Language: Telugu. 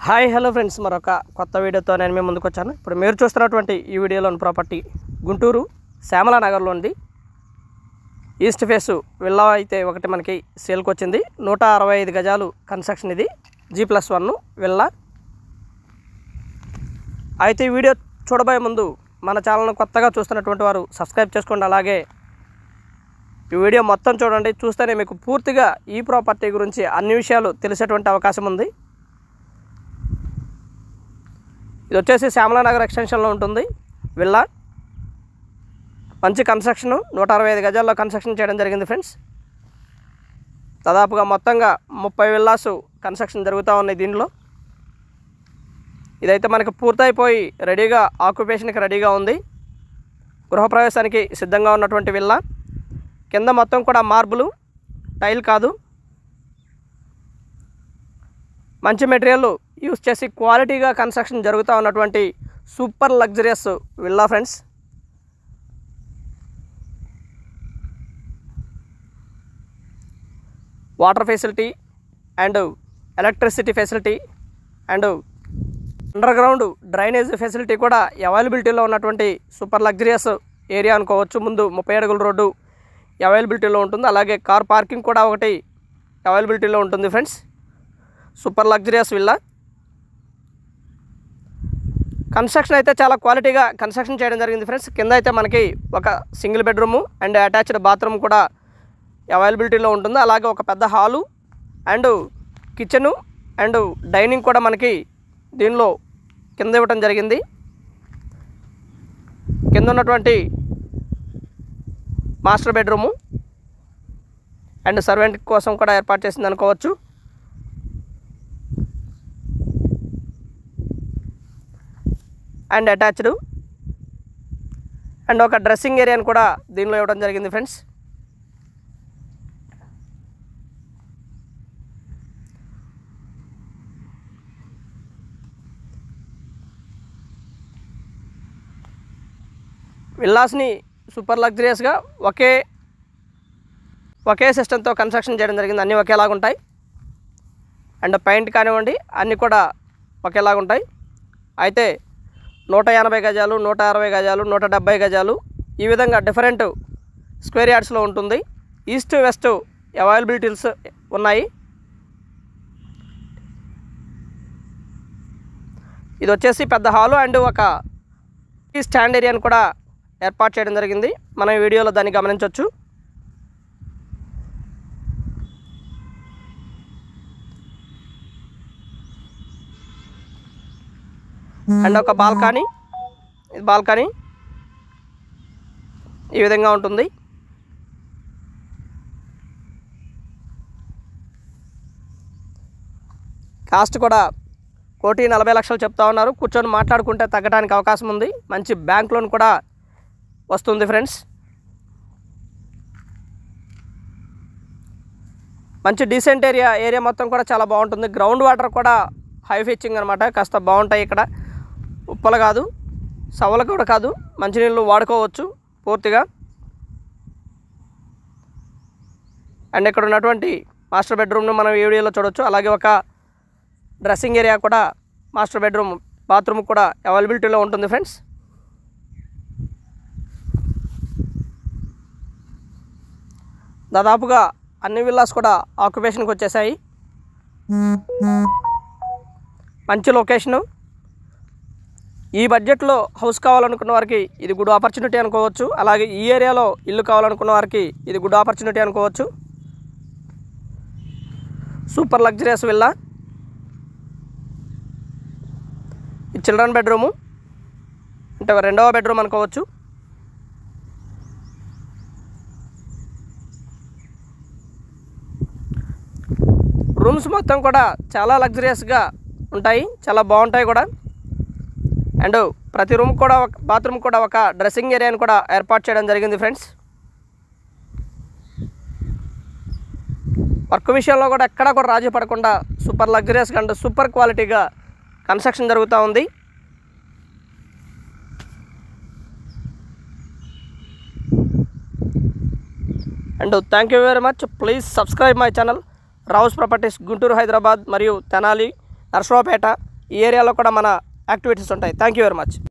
హాయ్ హలో ఫ్రెండ్స్ మరొక కొత్త వీడియోతో నేను మీ ముందుకు వచ్చాను ఇప్పుడు మీరు చూస్తున్నటువంటి ఈ వీడియోలోని ప్రాపర్టీ గుంటూరు శ్యామలా నగర్లో ఉంది ఈస్ట్ ఫేస్ విల్లా అయితే ఒకటి మనకి సేల్కి వచ్చింది నూట అరవై ఐదు గజాలు కన్స్ట్రక్షన్ ఇది జీ ప్లస్ వన్ విల్లా అయితే ఈ వీడియో చూడబోయే ముందు మన ఛానల్ను కొత్తగా చూస్తున్నటువంటి వారు సబ్స్క్రైబ్ చేసుకోండి అలాగే ఈ వీడియో మొత్తం చూడండి చూస్తేనే మీకు పూర్తిగా ఈ ప్రాపర్టీ గురించి అన్ని విషయాలు తెలిసేటువంటి అవకాశం ఉంది ఇది వచ్చేసి శ్యామలానగర్ ఎక్స్టెన్షన్లో ఉంటుంది విల్లా మంచి కన్స్ట్రక్షన్ నూట అరవై ఐదు గజాల్లో కన్స్ట్రక్షన్ చేయడం జరిగింది ఫ్రెండ్స్ దాదాపుగా మొత్తంగా ముప్పై విల్లాస్ కన్స్ట్రక్షన్ జరుగుతూ ఉన్నాయి దీనిలో ఇదైతే మనకి పూర్తయిపోయి రెడీగా ఆక్యుపేషన్కి రెడీగా ఉంది గృహప్రవేశానికి సిద్ధంగా ఉన్నటువంటి విల్లా కింద మొత్తం కూడా మార్బులు టైల్ కాదు మంచి మెటీరియల్ యూస్ చేసి క్వాలిటీగా కన్స్ట్రక్షన్ జరుగుతూ ఉన్నటువంటి super luxurious villa friends water facility and electricity facility and underground drainage facility కూడా అవైలబిలిటీలో ఉన్నటువంటి సూపర్ లగ్జరియస్ ఏరియా అనుకోవచ్చు ముందు ముప్పై అడుగుల రోడ్డు అవైలబిలిటీలో ఉంటుంది అలాగే కార్ పార్కింగ్ కూడా ఒకటి అవైలబిలిటీలో ఉంటుంది friends super luxurious villa construction అయితే చాలా క్వాలిటీగా కన్స్ట్రక్షన్ చేయడం జరిగింది ఫ్రెండ్స్ కింద అయితే మనకి ఒక single bedroom and attached bathroom కూడా అవైలబిలిటీలో ఉంటుంది అలాగే ఒక పెద్ద hall and kitchen and dining కూడా మనకి దీనిలో కింద ఇవ్వటం జరిగింది కింద ఉన్నటువంటి మాస్టర్ బెడ్రూము అండ్ సర్వెంట్ కోసం కూడా ఏర్పాటు చేసింది అనుకోవచ్చు అండ్ అటాచ్డ్ అండ్ ఒక డ్రెస్సింగ్ ఏరియాని కూడా దీనిలో ఇవ్వడం జరిగింది ఫ్రెండ్స్ విల్లాస్ని సూపర్ లగ్జరియస్గా ఒకే ఒకే సిస్టంతో కన్స్ట్రక్షన్ చేయడం జరిగింది అన్నీ ఒకేలాగా ఉంటాయి అండ్ పెయింట్ కానివ్వండి అన్నీ కూడా ఒకేలాగా ఉంటాయి అయితే నూట ఎనభై గజాలు నూట అరవై గజాలు నూట డెబ్బై గజాలు ఈ విధంగా డిఫరెంట్ స్క్వేర్ యార్డ్స్లో ఉంటుంది ఈస్ట్ వెస్ట్ అవైలబిలిటీస్ ఉన్నాయి ఇది వచ్చేసి పెద్ద హాలు అండ్ ఒక స్టాండ్ ఏరియాని కూడా ఏర్పాటు చేయడం జరిగింది మనం ఈ వీడియోలో దాన్ని గమనించవచ్చు అండ్ ఒక బాల్కనీ ఇది బాల్కనీ ఈ విధంగా ఉంటుంది కాస్ట్ కూడా కోటి నలభై లక్షలు చెప్తా ఉన్నారు కూర్చొని మాట్లాడుకుంటే తగ్గడానికి అవకాశం ఉంది మంచి బ్యాంక్ లోన్ కూడా వస్తుంది ఫ్రెండ్స్ మంచి డీసెంట్ ఏరియా ఏరియా మొత్తం కూడా చాలా బాగుంటుంది గ్రౌండ్ వాటర్ కూడా హై ఫిచ్చింగ్ అనమాట కాస్త బాగుంటాయి ఇక్కడ ఉప్పలు కాదు సవలు కూడా కాదు మంచినీళ్ళు వాడుకోవచ్చు పూర్తిగా అండ్ ఇక్కడ ఉన్నటువంటి మాస్టర్ బెడ్రూమ్ను మనం ఈ వీడియోలో చూడొచ్చు అలాగే ఒక డ్రెస్సింగ్ ఏరియా కూడా మాస్టర్ బెడ్రూమ్ బాత్రూమ్ కూడా అవైలబిలిటీలో ఉంటుంది ఫ్రెండ్స్ దాదాపుగా అన్ని విల్లాస్ కూడా ఆక్యుపేషన్కి వచ్చేసాయి మంచి లొకేషను ఈ బడ్జెట్లో హౌస్ కావాలనుకున్న వారికి ఇది గుడ్ ఆపర్చునిటీ అనుకోవచ్చు అలాగే ఈ ఏరియాలో ఇల్లు కావాలనుకున్న వారికి ఇది గుడ్ ఆపర్చునిటీ అనుకోవచ్చు సూపర్ లగ్జరియస్ విల్లా ఈ చిల్డ్రన్ బెడ్రూము అంటే రెండవ బెడ్రూమ్ అనుకోవచ్చు రూమ్స్ మొత్తం కూడా చాలా లగ్జరియస్గా ఉంటాయి చాలా బాగుంటాయి కూడా అండ్ ప్రతి రూమ్ కూడా ఒక బాత్రూమ్ కూడా ఒక డ్రెస్సింగ్ ఏరియాని కూడా ఏర్పాటు చేయడం జరిగింది ఫ్రెండ్స్ వర్క్ విషయంలో కూడా ఎక్కడా కూడా రాజీ పడకుండా సూపర్ లగ్జరియస్గా అండ్ సూపర్ క్వాలిటీగా కన్స్ట్రక్షన్ జరుగుతూ ఉంది and thank you very much please subscribe my channel Rao's properties Guntur Hyderabad మరియు తెనాలి నర్సరావుపేట ఈ ఏరియాలో కూడా మన యాక్టివిటీస్ ఉంటాయి థ్యాంక్ యూ వెరీ మచ్